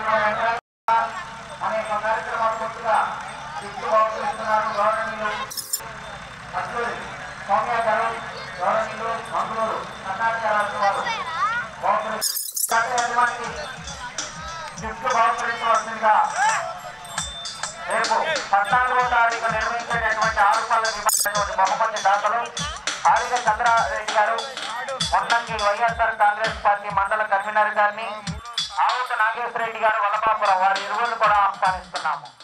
కార్యక్రమం వెంకటేశ్వర అనేక కార్యక్రమాలు కొత్తగా గిఫ్ట్ బాక్సులు ఇస్తున్నారు గవర్నమెంట్ అట్లూరి సౌమ్య గారు గవర్నమెంట్ మంగళూరు కర్ణాటక రాష్ట్ర వారు బాక్సులు ప్రతి యజమానికి గిఫ్ట్ బాక్సులు ఇవ్వవలసిందిగా రేపు పద్నాలుగో తారీఖు నిర్వహించేటటువంటి ఆరు పళ్ళ విభాగంలోని బహుమతి దాతలు ఆరిగ చంద్రారెడ్డి గారు మొన్నంగి వైఎస్ఆర్ కాంగ్రెస్ పార్టీ మండల కన్వీనర్ గారిని ఆవుత నాగేశ్వర రెడ్డి గారు వల్లభాపురం వారి ఇరువురు కూడా ఆహ్వానిస్తున్నాము